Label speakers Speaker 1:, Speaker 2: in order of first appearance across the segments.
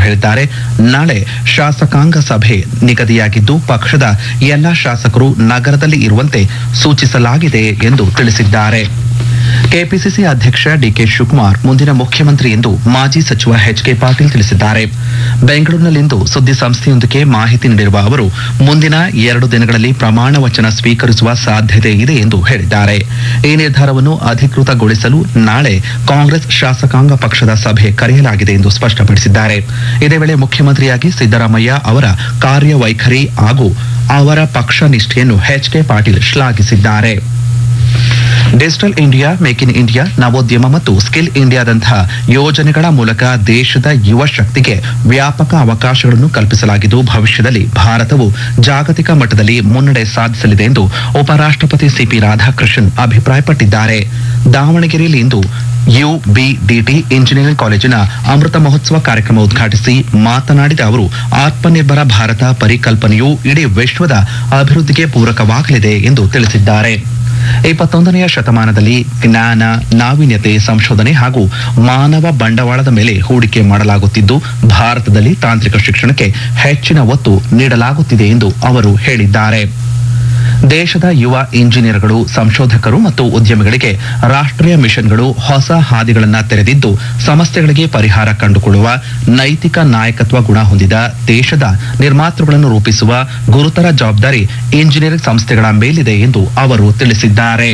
Speaker 1: ಹೇಳಿದ್ದಾರೆ ನಾಳೆ ಶಾಸಕಾಂಗ ಸಭೆ ನಿಗದಿಯಾಗಿದ್ದು ಪಕ್ಷದ ಎಲ್ಲಾ ಶಾಸಕರು ನಗರದಲ್ಲಿ ಇರುವಂತೆ ಸೂಚಿಸಲಾಗಿದೆ ಎಂದು ತಿಳಿಸಿದ್ದಾರೆ ಕೆಪಿಸಿಸಿ ಅಧ್ಯಕ್ಷ ಡಿಕೆ ಶಿವಕುಮಾರ್ ಮುಂದಿನ ಮುಖ್ಯಮಂತ್ರಿ ಎಂದು ಮಾಜಿ ಸಚಿವ ಎಚ್ ಕೆ ಪಾಟೀಲ್ ತಿಳಿಸಿದ್ದಾರೆ ಬೆಂಗಳೂರಿನಲ್ಲಿಂದು ಸುದ್ದಿ ಸಂಸ್ಥೆಯೊಂದಕ್ಕೆ ಮಾಹಿತಿ ನೀಡಿರುವ ಅವರು ಮುಂದಿನ ಎರಡು ದಿನಗಳಲ್ಲಿ ಪ್ರಮಾಣ ವಚನ ಸ್ವೀಕರಿಸುವ ಸಾಧ್ಯತೆ ಇದೆ ಎಂದು ಹೇಳಿದ್ದಾರೆ ಈ ನಿರ್ಧಾರವನ್ನು ಅಧಿಕೃತಗೊಳಿಸಲು ನಾಳೆ ಕಾಂಗ್ರೆಸ್ ಶಾಸಕಾಂಗ ಪಕ್ಷದ ಸಭೆ ಕರೆಯಲಾಗಿದೆ ಎಂದು ಸ್ಪಷ್ಟಪಡಿಸಿದ್ದಾರೆ ಇದೇ ವೇಳೆ ಮುಖ್ಯಮಂತ್ರಿಯಾಗಿ ಸಿದ್ದರಾಮಯ್ಯ ಅವರ ಕಾರ್ಯವೈಖರಿ ಹಾಗೂ ಅವರ ಪಕ್ಷ ನಿಷ್ಠೆಯನ್ನು ಎಚ್ ಕೆ ಪಾಟೀಲ್ ಶ್ಲಾಘಿಸಿದ್ದಾರೆ digital India make in India ನವೋದ್ಯಮ ಮತ್ತು ಸ್ಕಿಲ್ ಇಂಡಿಯಾದಂತಹ ಯೋಜನೆಗಳ ಮೂಲಕ ದೇಶದ ಯುವ ಶಕ್ತಿಗೆ ವ್ಯಾಪಕ ಅವಕಾಶಗಳನ್ನು ಕಲ್ಪಿಸಲಾಗಿದ್ದು ಭವಿಷ್ಯದಲ್ಲಿ ಭಾರತವು ಜಾಗತಿಕ ಮಟ್ಟದಲ್ಲಿ ಮುನ್ನಡೆ ಸಾಧಿಸಲಿದೆ ಎಂದು ಉಪರಾಷ್ಟ್ರಪತಿ ಸಿಪಿ ರಾಧಾಕೃಷ್ಣನ್ ಅಭಿಪ್ರಾಯಪಟ್ಟಿದ್ದಾರೆ ದಾವಣಗೆರೆಯಲ್ಲಿ ಇಂದು ಯುಬಿಡಿಟಿ ಇಂಜಿನಿಯರಿಂಗ್ ಕಾಲೇಜಿನ ಅಮೃತ ಮಹೋತ್ಸವ ಕಾರ್ಯಕ್ರಮ ಉದ್ಘಾಟಿಸಿ ಮಾತನಾಡಿದ ಅವರು ಆತ್ಮನಿರ್ಭರ ಭಾರತ ಪರಿಕಲ್ಪನೆಯು ಇಡೀ ವಿಶ್ವದ ಅಭಿವೃದ್ಧಿಗೆ ಪೂರಕವಾಗಲಿದೆ ಎಂದು ತಿಳಿಸಿದ್ದಾರೆ ಇಪ್ಪತ್ತೊಂದನೆಯ ಶತಮಾನದಲ್ಲಿ ಜ್ಞಾನ ನಾವೀನ್ಯತೆ ಸಂಶೋಧನೆ ಹಾಗೂ ಮಾನವ ಬಂಡವಾಳದ ಮೇಲೆ ಹೂಡಿಕೆ ಮಾಡಲಾಗುತ್ತಿದ್ದು ಭಾರತದಲ್ಲಿ ತಾಂತ್ರಿಕ ಶಿಕ್ಷಣಕ್ಕೆ ಹೆಚ್ಚಿನ ಒತ್ತು ನೀಡಲಾಗುತ್ತಿದೆ ಎಂದು ಅವರು ಹೇಳಿದ್ದಾರೆ ದೇಶದ ಯುವ ಇಂಜಿನಿಯರ್ಗಳು ಸಂಶೋಧಕರು ಮತ್ತು ಉದ್ಯಮಿಗಳಿಗೆ ರಾಷ್ಟ್ರೀಯ ಮಿಷನ್ಗಳು ಹೊಸ ಹಾದಿಗಳನ್ನು ತೆರೆದಿದ್ದು ಸಮಸ್ಯೆಗಳಿಗೆ ಪರಿಹಾರ ಕಂಡುಕೊಳ್ಳುವ ನೈತಿಕ ನಾಯಕತ್ವ ಗುಣ ಹೊಂದಿದ ದೇಶದ ನಿರ್ಮಾತೃಗಳನ್ನು ರೂಪಿಸುವ ಗುರುತರ ಜವಾಬ್ದಾರಿ ಇಂಜಿನಿಯರಿಂಗ್ ಸಂಸ್ಥೆಗಳ ಮೇಲಿದೆ ಎಂದು ಅವರು ತಿಳಿಸಿದ್ದಾರೆ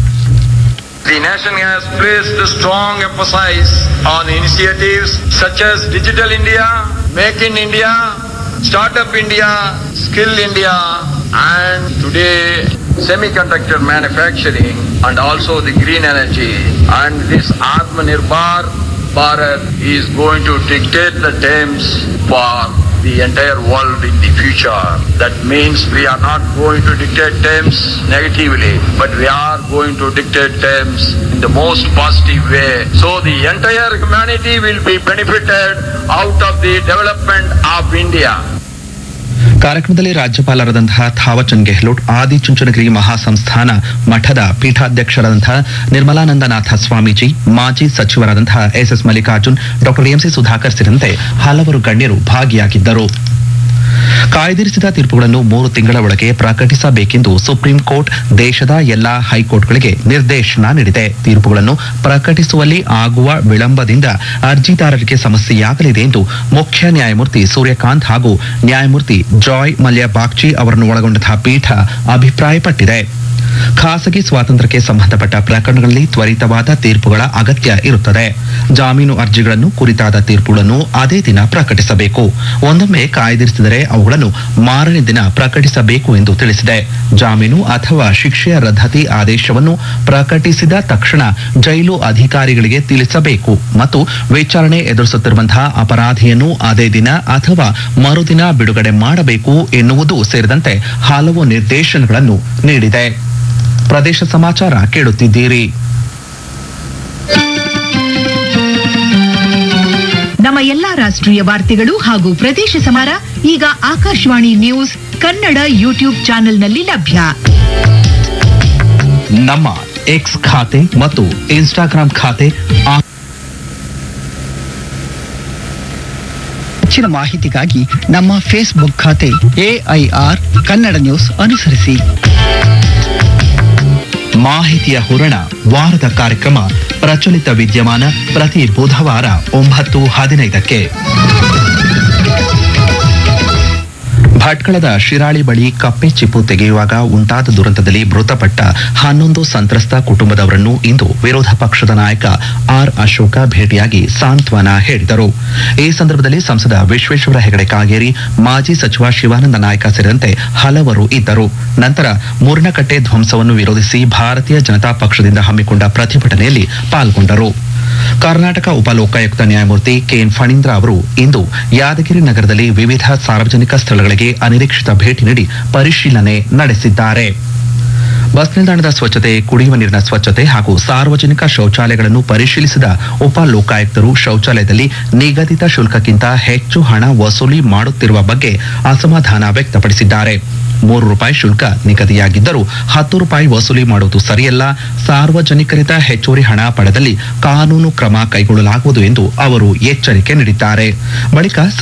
Speaker 2: The nation has placed a strong emphasis on initiatives such as Digital India, Make in India, Startup India, Skill India, and today semiconductor manufacturing and also the green energy. And this Atmanirbhar Bharat is going to dictate the terms for the entire world in the future. That means we are not going to dictate terms negatively, but we are going to dictate terms in the most positive way. So the entire humanity will be benefited out of the development of India.
Speaker 1: ಕಾರ್ಯಕ್ರಮದಲ್ಲಿ ರಾಜ್ಯಪಾಲರಾದಂತಹ ಥಾವಚಂದ್ ಗೆಹ್ಲೋಟ್ ಆದಿಚುಂಚನಗಿರಿ ಮಹಾಸಂಸ್ಥಾನ ಮಠದ ಪೀಠಾಧ್ಯಕ್ಷರಾದಂತಹ ನಿರ್ಮಲಾನಂದನಾಥ ಸ್ವಾಮೀಜಿ ಮಾಜಿ ಸಚಿವರಾದಂತಹ S S Mallikarjun doctor MC Sudhakar ಸೇರಿದಂತೆ ಹಲವರು ಗಣ್ಯರು ಭಾಗಿಯಾಗಿದ್ದರು ಕಾಯ್ದಿರಿಸಿದ ತೀರ್ಪುಗಳನ್ನು ಮೂರು ತಿಂಗಳ ಒಳಗೆ ಪ್ರಕಟಿಸಬೇಕೆಂದು ಸುಪ್ರೀಂ ಕೋರ್ಟ್ ದೇಶದ ಎಲ್ಲಾ ಹೈಕೋರ್ಟ್ಗಳಿಗೆ ನಿರ್ದೇಶನ ನೀಡಿದೆ ತೀರ್ಪುಗಳನ್ನು ಪ್ರಕಟಿಸುವಲ್ಲಿ ಆಗುವ ವಿಳಂಬದಿಂದ ಅರ್ಜಿದಾರರಿಗೆ ಸಮಸ್ಯೆಯಾಗಲಿದೆ ಎಂದು ಮುಖ್ಯ ನ್ಯಾಯಮೂರ್ತಿ ಸೂರ್ಯಕಾಂತ್ ಹಾಗೂ ನ್ಯಾಯಮೂರ್ತಿ ಜಾಯ್ ಮಲ್ಯ ಬಾಗ್ಚಿ ಅವರನ್ನು ಒಳಗೊಂಡಂತಹ ಪೀಠ ಅಭಿಪ್ರಾಯಪಟ್ಟಿದೆ ಖಾಸಗಿ ಸ್ವಾತಂತ್ರ್ಯಕ್ಕೆ ಸಂಬಂಧಪಟ್ಟ ಪ್ರಕರಣಗಳಲ್ಲಿ ತ್ವರಿತವಾದ ತೀರ್ಪುಗಳ ಅಗತ್ಯ ಇರುತ್ತದೆ ಜಾಮೀನು ಅರ್ಜಿಗಳನ್ನು ಕುರಿತಾದ ತೀರ್ಪುಗಳನ್ನು ಅದೇ ದಿನ ಪ್ರಕಟಿಸಬೇಕು ಒಂದೊಮ್ಮೆ ಕಾಯ್ದಿರಿಸಿದರೆ ಅವುಗಳನ್ನು ಮಾರನೇ ದಿನ ಪ್ರಕಟಿಸಬೇಕು ಎಂದು ತಿಳಿಸಿದೆ ಜಾಮೀನು ಅಥವಾ ಶಿಕ್ಷೆಯ ರದ್ದತಿ ಆದೇಶವನ್ನು ಪ್ರಕಟಿಸಿದ ತಕ್ಷಣ ಜೈಲು ಅಧಿಕಾರಿಗಳಿಗೆ ತಿಳಿಸಬೇಕು ಮತ್ತು ವಿಚಾರಣೆ ಎದುರಿಸುತ್ತಿರುವಂತಹ ಅಪರಾಧಿಯನ್ನು ಅದೇ ದಿನ ಅಥವಾ ಮರುದಿನ ಬಿಡುಗಡೆ ಮಾಡಬೇಕು ಎನ್ನುವುದು ಸೇರಿದಂತೆ ಹಲವು ನಿರ್ದೇಶನಗಳನ್ನು ನೀಡಿದೆ ಪ್ರದೇಶ ಸಮಾಚಾರ ಕೇಳುತ್ತಿದ್ದೀರಿ
Speaker 3: ನಮ್ಮ ಎಲ್ಲಾ ರಾಷ್ಟ್ರೀಯ ವಾರ್ತೆಗಳು ಹಾಗೂ ಪ್ರದೇಶ ಸಮಾರ ಈಗ ಆಕಾಶವಾಣಿ ನ್ಯೂಸ್ ಕನ್ನಡ ಯೂಟ್ಯೂಬ್ ಚಾನೆಲ್ನಲ್ಲಿ ಲಭ್ಯ
Speaker 1: ನಮ್ಮ ಎಕ್ಸ್ ಖಾತೆ ಮತ್ತು ಇನ್ಸ್ಟಾಗ್ರಾಂ ಖಾತೆ ಆ-
Speaker 4: ಹೆಚ್ಚಿನ ಮಾಹಿತಿಗಾಗಿ ನಮ್ಮ ಫೇಸ್ಬುಕ್ ಖಾತೆ ಎಐಆರ್ ಕನ್ನಡ ನ್ಯೂಸ್ ಅನುಸರಿಸಿ
Speaker 1: ಮಾಹಿತಿಯ ಹೂರಣ ವಾರದ ಕಾರ್ಯಕ್ರಮ ಪ್ರಚಲಿತ ವಿದ್ಯಮಾನ ಪ್ರತಿ ಬುಧವಾರ ಒಂಬತ್ತು ಹದಿನೈದಕ್ಕೆ ಭಟ್ಕಳದ ಶಿರಾಳಿ ಬಳಿ ಕಪ್ಪೆ ಚಿಪ್ಪು ತೆಗೆಯುವಾಗ ಉಂಟಾದ ದುರಂತದಲ್ಲಿ ಮೃತಪಟ್ಟ ಹನ್ನೊಂದು ಸಂತ್ರಸ್ತ ಕುಟುಂಬದವರನ್ನು ಇಂದು ವಿರೋಧ ಪಕ್ಷದ ನಾಯಕ ಆರ್ ಅಶೋಕ ಭೇಟಿಯಾಗಿ ಸಾಂತ್ವನ ಹೇಳಿದರು ಈ ಸಂದರ್ಭದಲ್ಲಿ ಸಂಸದ ವಿಶ್ವೇಶ್ವರ ಹೆಗಡೆ ಕಾಗೇರಿ ಮಾಜಿ ಸಚಿವ ಶಿವಾನಂದ ನಾಯಕ ಸೇರಿದಂತೆ ಹಲವರು ಇದ್ದರು ನಂತರ ಮೂರ್ನಕಟ್ಟೆ ಧ್ವಂಸವನ್ನು ವಿರೋಧಿಸಿ ಭಾರತೀಯ ಜನತಾ ಪಕ್ಷದಿಂದ ಹಮ್ಮಿಕೊಂಡ ಪ್ರತಿಭಟನೆಯಲ್ಲಿ ಪಾಲ್ಗೊಂಡರು ಕರ್ನಾಟಕ ಉಪ ಲೋಕಾಯುಕ್ತ ನ್ಯಾಯಮೂರ್ತಿ ಕೆಎನ್ ಫಣೀಂದ್ರ ಅವರು ಇಂದು ಯಾದಗಿರಿ ನಗರದಲ್ಲಿ ವಿವಿಧ ಸಾರ್ವಜನಿಕ ಸ್ಥಳಗಳಿಗೆ ಅನಿರೀಕ್ಷಿತ ಭೇಟಿ ನೀಡಿ ಪರಿಶೀಲನೆ ನಡೆಸಿದ್ದಾರೆ ಬಸ್ ನಿಲ್ದಾಣದ ಸ್ವಚ್ಛತೆ ಕುಡಿಯುವ ನೀರಿನ ಸ್ವಚ್ಛತೆ ಹಾಗೂ ಸಾರ್ವಜನಿಕ ಶೌಚಾಲಯಗಳನ್ನು ಪರಿಶೀಲಿಸಿದ ಉಪ ಲೋಕಾಯುಕ್ತರು ಶೌಚಾಲಯದಲ್ಲಿ ನಿಗದಿತ ಶುಲ್ಕಕ್ಕಿಂತ ಹೆಚ್ಚು ಹಣ ವಸೂಲಿ ಮಾಡುತ್ತಿರುವ ಬಗ್ಗೆ ಅಸಮಾಧಾನ ವ್ಯಕ್ತಪಡಿಸಿದ್ದಾರೆ ಮೂರು ರೂಪಾಯಿ ಶುಲ್ಕ ನಿಗದಿಯಾಗಿದ್ದರೂ ಹತ್ತು ರೂಪಾಯಿ ವಸೂಲಿ ಮಾಡುವುದು ಸರಿಯಲ್ಲ ಸಾರ್ವಜನಿಕರಿಂದ ಹೆಚ್ಚುವರಿ ಹಣ ಪಡೆದಲ್ಲಿ ಕಾನೂನು ಕ್ರಮ ಕೈಗೊಳ್ಳಲಾಗುವುದು ಎಂದು ಅವರು ಎಚ್ಚರಿಕೆ ನೀಡಿದ್ದಾರೆ ಬಳಿಕ